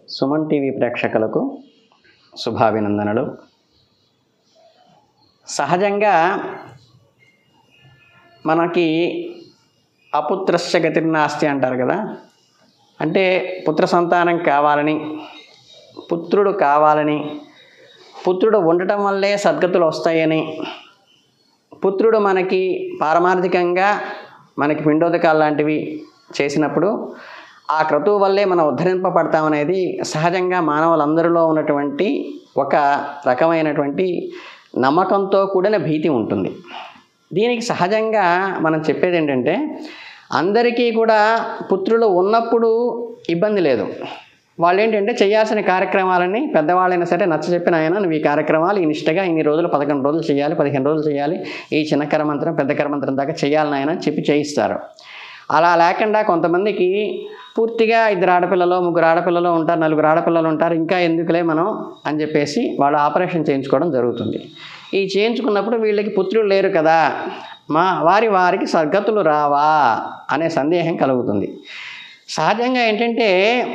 Suman TV ప్రేక్షకులకు శుభాభినందనలు సహజంగా మనకి అపుత్రస్య గతిర్నాస్తి అంటారు కదా అంటే పుత్ర సంతానం కావాలని పుత్రుడు కావాలని పుత్రుడు ఉండటం వల్లే సద్గతులు వస్తాయని పుత్రుడు మనకి పారమార్థికంగా మనకి పిండోదకాలు లాంటివి చేసినప్పుడు ఆ క్రతువు వల్లే మనం ఉద్ధరింపబడతామనేది సహజంగా మానవులందరిలో ఉన్నటువంటి ఒక రకమైనటువంటి నమ్మకంతో కూడిన భీతి ఉంటుంది దీనికి సహజంగా మనం చెప్పేది ఏంటంటే అందరికీ కూడా పుత్రులు ఉన్నప్పుడు ఇబ్బంది లేదు వాళ్ళు ఏంటంటే చేయాల్సిన కార్యక్రమాలని పెద్దవాళ్ళైనా సరే నచ్చ చెప్పిన ఆయన నువ్వు ఈ కార్యక్రమాలు ఈ నిష్టగా ఇన్ని రోజులు పదకొండు రోజులు చేయాలి పదిహేను రోజులు చేయాలి ఈ చిన్న కరమంత్రం పెద్ద కరమంత్రం దాకా చేయాలని ఆయన చెప్పి చేయిస్తారు అలా లేకుండా కొంతమందికి పూర్తిగా ఇద్దరు ఆడపిల్లలు ముగ్గురు ఆడపిల్లలు ఉంటారు నలుగురు ఆడపిల్లలు ఉంటారు ఇంకా ఎందుకులే మనం అని చెప్పేసి వాళ్ళు ఆపరేషన్ చేయించుకోవడం జరుగుతుంది ఈ చేయించుకున్నప్పుడు వీళ్ళకి పుత్రులు లేరు కదా మా వారి వారికి సద్గతులు రావా అనే సందేహం కలుగుతుంది సహజంగా ఏంటంటే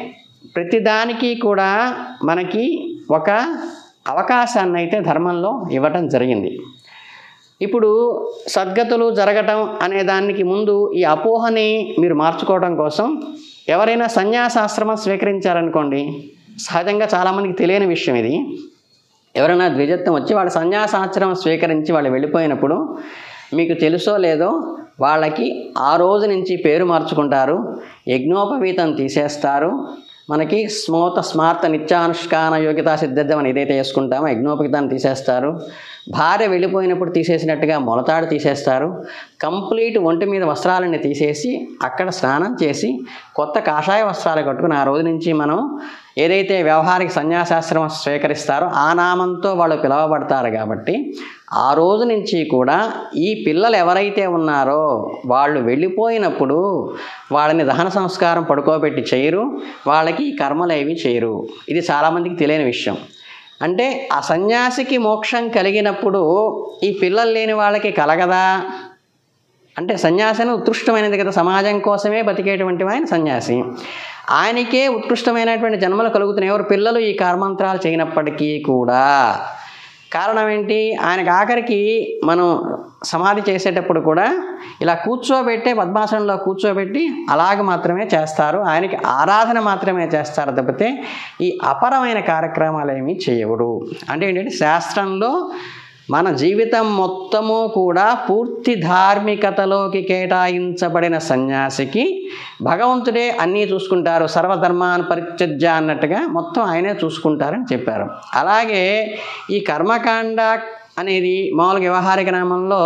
ప్రతిదానికి కూడా మనకి ఒక అవకాశాన్ని అయితే ధర్మంలో ఇవ్వటం జరిగింది ఇప్పుడు సద్గతులు జరగటం అనే దానికి ముందు ఈ అపోహని మీరు మార్చుకోవడం కోసం ఎవరైనా సన్యాసాశ్రమం స్వీకరించారనుకోండి సహజంగా చాలామందికి తెలియని విషయం ఇది ఎవరైనా ద్విజత్వం వచ్చి వాళ్ళ సన్యాసాశ్రమం స్వీకరించి వాళ్ళు వెళ్ళిపోయినప్పుడు మీకు తెలుసో లేదో వాళ్ళకి ఆ రోజు నుంచి పేరు మార్చుకుంటారు యజ్ఞోపవీతం తీసేస్తారు మనకి స్మోత స్మార్త నిత్యానుష్కాన యోగ్యతా సిద్ధం అని ఏదైతే వేసుకుంటామో యజ్ఞోపవీతాన్ని తీసేస్తారు భార్య వెళ్ళిపోయినప్పుడు తీసేసినట్టుగా మొలతాడు తీసేస్తారు కంప్లీట్ ఒంటి మీద వస్త్రాలన్నీ తీసేసి అక్కడ స్నానం చేసి కొత్త కాషాయ వస్త్రాలు కట్టుకుని ఆ రోజు నుంచి మనం ఏదైతే వ్యవహారిక సన్యాసాశ్రమం స్వీకరిస్తారో ఆ నామంతో వాళ్ళు పిలువబడతారు కాబట్టి ఆ రోజు నుంచి కూడా ఈ పిల్లలు ఎవరైతే ఉన్నారో వాళ్ళు వెళ్ళిపోయినప్పుడు వాళ్ళని దహన సంస్కారం పడుకోబెట్టి చేయరు వాళ్ళకి ఈ కర్మలు ఏవి చేయరు ఇది చాలామందికి తెలియని విషయం అంటే ఆ సన్యాసికి మోక్షం కలిగినప్పుడు ఈ పిల్లలు లేని వాళ్ళకి కలగదా అంటే సన్యాసి ఉత్కృష్టమైనది కదా సమాజం కోసమే బతికేటువంటి ఆయన సన్యాసి ఆయనకే ఉత్కృష్టమైనటువంటి జన్మలు కలుగుతున్నాయి ఎవరు పిల్లలు ఈ కర్మంత్రాలు చేయనప్పటికీ కూడా కారణం ఏంటి ఆయనకు ఆఖరికి మనం సమాధి చేసేటప్పుడు కూడా ఇలా కూర్చోబెట్టే పద్మాసనంలో కూర్చోబెట్టి అలాగ మాత్రమే చేస్తారు ఆయనకి ఆరాధన మాత్రమే చేస్తారు తప్పితే ఈ అపరమైన కార్యక్రమాలు ఏమీ చేయవరు అంటే ఏంటంటే శాస్త్రంలో మన జీవితం మొత్తము కూడా పూర్తి ధార్మికతలోకి కేటాయించబడిన సన్యాసికి భగవంతుడే అన్నీ చూసుకుంటారు సర్వధర్మాన్ పరిత్యజ్య అన్నట్టుగా మొత్తం ఆయనే చూసుకుంటారని చెప్పారు అలాగే ఈ కర్మకాండ అనేది మామూలుగా వ్యవహారిక నామంలో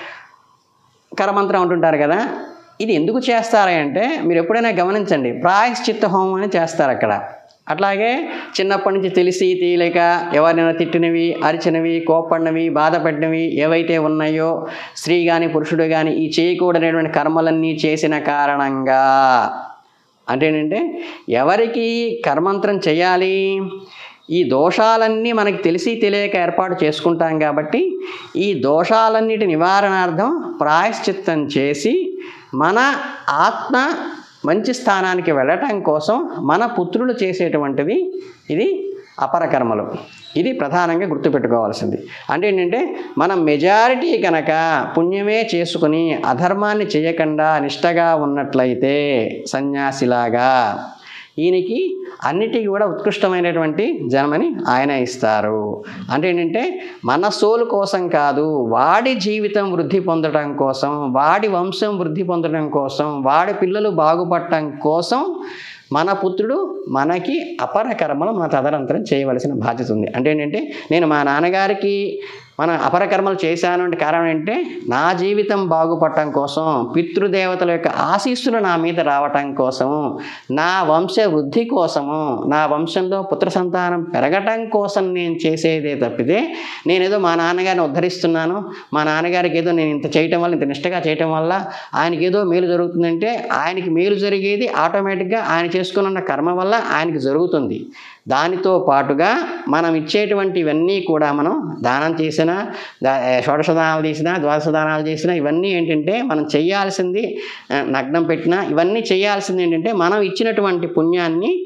కరమంత్రం అంటుంటారు కదా ఇది ఎందుకు చేస్తారంటే మీరు ఎప్పుడైనా గమనించండి ప్రాయశ్చిత్త హోమం అని చేస్తారు అక్కడ అట్లాగే చిన్నప్పటి నుంచి తెలిసి తెలియక ఎవరినైనా తిట్టినవి అరిచినవి కోప్పడినవి బాధపడినవి ఏవైతే ఉన్నాయో స్త్రీ కానీ పురుషుడు కానీ ఈ చేయకూడనటువంటి కర్మలన్నీ చేసిన కారణంగా అంటే ఏంటంటే ఎవరికి కర్మంత్రం చేయాలి ఈ దోషాలన్నీ మనకి తెలిసి తెలియక ఏర్పాటు చేసుకుంటాం కాబట్టి ఈ దోషాలన్నిటి నివారణార్థం ప్రాయశ్చిత్తం చేసి మన ఆత్మ మంచి స్థానానికి వెళ్ళటం కోసం మన పుత్రులు చేసేటువంటిది ఇది అపరకర్మలు ఇది ప్రధానంగా గుర్తుపెట్టుకోవాల్సింది అంటే ఏంటంటే మనం మెజారిటీ కనుక పుణ్యమే చేసుకుని అధర్మాన్ని చేయకుండా నిష్టగా ఉన్నట్లయితే సన్యాసిలాగా ఈయనకి అన్నిటికీ కూడా ఉత్కృష్టమైనటువంటి జన్మని ఆయన ఇస్తారు అంటే ఏంటంటే మన సోలు కోసం కాదు వాడి జీవితం వృద్ధి పొందడం కోసం వాడి వంశం వృద్ధి పొందడం కోసం వాడి పిల్లలు బాగుపడటం కోసం మన పుత్రుడు మనకి అపర కర్మలు మన తదనంతరం చేయవలసిన బాధ్యత ఉంది అంటే ఏంటంటే నేను మా నాన్నగారికి మన అపరకర్మలు చేశాను అంటే కారణం ఏంటంటే నా జీవితం బాగుపడటం కోసం పితృదేవతల యొక్క ఆశీస్సులు నా మీద రావటం కోసము నా వంశ వృద్ధి కోసము నా వంశంలో పుత్ర సంతానం పెరగటం కోసం నేను చేసేదే తప్పితే నేనేదో మా నాన్నగారిని ఉద్ధరిస్తున్నాను మా నాన్నగారికి ఏదో నేను ఇంత చేయటం వల్ల ఇంత నిష్టగా చేయటం వల్ల ఆయనకి ఏదో మేలు జరుగుతుందంటే ఆయనకి మేలు జరిగేది ఆటోమేటిక్గా ఆయన చేసుకున్న కర్మ వల్ల ఆయనకి జరుగుతుంది దానితో పాటుగా మనం ఇచ్చేటువంటి ఇవన్నీ కూడా మనం దానం చేసినా దా- షోడశ దానాలు చేసినా ద్వాదశ దానాలు చేసినా ఇవన్నీ ఏంటంటే మనం చేయాల్సింది ఆ, నగ్నం పెట్టినా ఇవన్నీ చేయాల్సింది ఏంటంటే మనం ఇచ్చినటువంటి పుణ్యాన్ని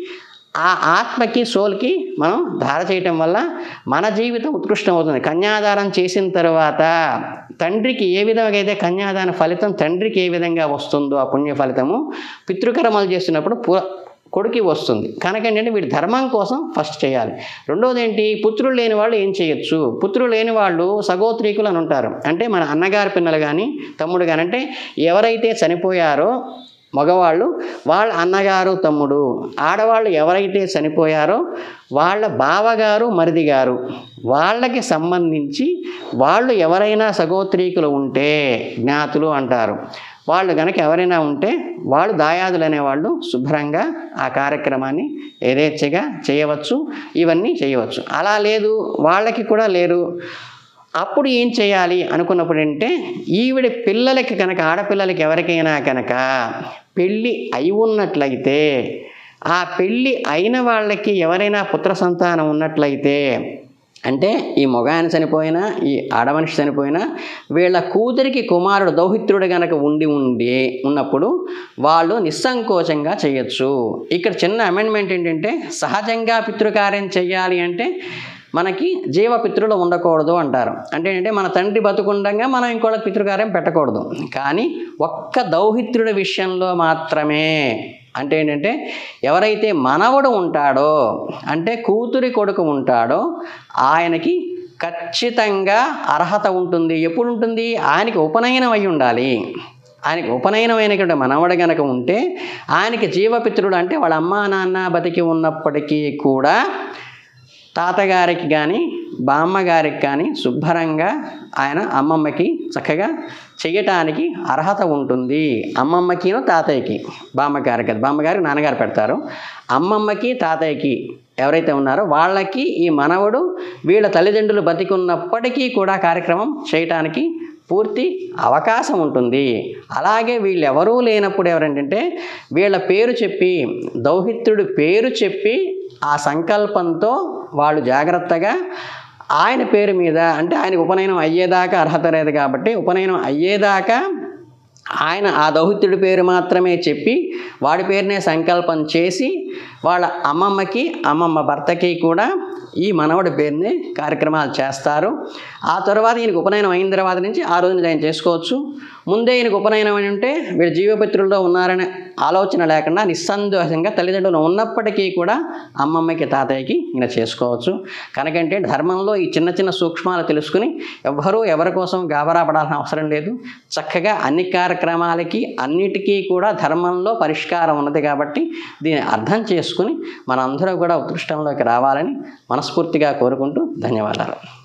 ఆ ఆత్మకి సోల్కి మనం ధార చేయటం వల్ల మన జీవితం ఉత్కృష్టం అవుతుంది కన్యాదానం చేసిన తర్వాత తండ్రికి ఏ విధంగా అయితే కన్యాదాన ఫలితం తండ్రికి ఏ విధంగా వస్తుందో ఆ పుణ్య ఫలితము పితృకర్మలు చేస్తున్నప్పుడు పు కొడుకి వస్తుంది కనుక ఏంటంటే వీడి ధర్మం కోసం ఫస్ట్ చేయాలి రెండోది ఏంటి పుత్రులు లేని వాళ్ళు ఏం చేయొచ్చు పుత్రులు లేని వాళ్ళు సగోత్రీకులు అని ఉంటారు అంటే మన అన్నగారి పిల్లలు కానీ తమ్ముడు కానీ అంటే ఎవరైతే చనిపోయారో మగవాళ్ళు వాళ్ళ అన్నగారు తమ్ముడు ఆడవాళ్ళు ఎవరైతే చనిపోయారో వాళ్ళ బావగారు మరిది గారు వాళ్ళకి సంబంధించి వాళ్ళు ఎవరైనా సగోత్రీకులు ఉంటే జ్ఞాతులు అంటారు వాళ్ళు కనుక ఎవరైనా ఉంటే వాళ్ళు దాయాదులు అనేవాళ్ళు శుభ్రంగా ఆ కార్యక్రమాన్ని యథేచ్ఛగా చేయవచ్చు ఇవన్నీ చేయవచ్చు అలా లేదు వాళ్ళకి కూడా లేరు అప్పుడు ఏం చేయాలి అనుకున్నప్పుడు అంటే ఈవిడ పిల్లలకి కనుక ఆడపిల్లలకి ఎవరికైనా కనుక పెళ్ళి అయి ఉన్నట్లయితే ఆ పెళ్ళి అయిన వాళ్ళకి ఎవరైనా పుత్ర సంతానం ఉన్నట్లయితే అంటే ఈ మొగాయన చనిపోయినా ఈ ఆడమనిషి చనిపోయినా వీళ్ళ కూతురికి కుమారుడు దౌహిత్రుడు గనక ఉండి ఉండి ఉన్నప్పుడు వాళ్ళు నిస్సంకోచంగా చేయొచ్చు ఇక్కడ చిన్న అమెండ్మెంట్ ఏంటంటే సహజంగా పితృకార్యం చేయాలి అంటే మనకి జీవపితృలు ఉండకూడదు అంటారు అంటే ఏంటంటే మన తండ్రి బతుకుండగా మనం ఇంకోళ్ళకి పితృకార్యం పెట్టకూడదు కానీ ఒక్క దౌహిత్రుడి విషయంలో మాత్రమే అంటే ఏంటంటే ఎవరైతే మనవడు ఉంటాడో అంటే కూతురి కొడుకు ఉంటాడో ఆయనకి ఖచ్చితంగా అర్హత ఉంటుంది ఎప్పుడు ఉంటుంది ఆయనకి ఉపనయనం అయి ఉండాలి ఆయనకి ఉపనయనమైనటువంటి మనవడు గనక ఉంటే ఆయనకి జీవపితృడు అంటే వాళ్ళ అమ్మా నాన్న బతికి ఉన్నప్పటికీ కూడా తాతగారికి కానీ బామ్మగారికి కానీ శుభ్రంగా ఆయన అమ్మమ్మకి చక్కగా చెయ్యటానికి అర్హత ఉంటుంది అమ్మమ్మకిను తాతయ్యకి బామ్మగారికి అది బామ్మగారికి నాన్నగారు పెడతారు అమ్మమ్మకి తాతయ్యకి ఎవరైతే ఉన్నారో వాళ్ళకి ఈ మనవడు వీళ్ళ తల్లిదండ్రులు బతికున్నప్పటికీ కూడా కార్యక్రమం చేయటానికి పూర్తి అవకాశం ఉంటుంది అలాగే వీళ్ళు ఎవరూ లేనప్పుడు ఎవరంటే వీళ్ళ పేరు చెప్పి దౌహిత్రుడి పేరు చెప్పి ఆ సంకల్పంతో వాళ్ళు జాగ్రత్తగా ఆయన పేరు మీద అంటే ఆయనకు ఉపనయనం అయ్యేదాకా అర్హత లేదు కాబట్టి ఉపనయనం అయ్యేదాకా ఆయన ఆ దౌహిత్యుడి పేరు మాత్రమే చెప్పి వాడి పేరునే సంకల్పం చేసి వాళ్ళ అమ్మమ్మకి అమ్మమ్మ భర్తకి కూడా ఈ మనవడి పేరుని కార్యక్రమాలు చేస్తారు ఆ తర్వాత ఈయనకు ఉపనయనం అయిన తర్వాత నుంచి ఆ రోజు నుంచి ఆయన చేసుకోవచ్చు ముందే ఈయనకు ఉపనయనం అని ఉంటే వీడు జీవపిత్రుల్లో ఉన్నారనే ఆలోచన లేకుండా నిస్సందేహంగా తల్లిదండ్రులు ఉన్నప్పటికీ కూడా అమ్మమ్మకి తాతయ్యకి ఈయన చేసుకోవచ్చు కనుకంటే ధర్మంలో ఈ చిన్న చిన్న సూక్ష్మాలు తెలుసుకుని ఎవ్వరూ ఎవరి కోసం గాబరా పడాల్సిన అవసరం లేదు చక్కగా అన్ని కార్యక్రమాలకి అన్నిటికీ కూడా ధర్మంలో పరిష్కారం ఉన్నది కాబట్టి దీన్ని అర్థం చేసుకుని మనందరూ కూడా ఉత్కృష్టంలోకి రావాలని మనస్ఫూర్తిగా కోరుకుంటూ ధన్యవాదాలు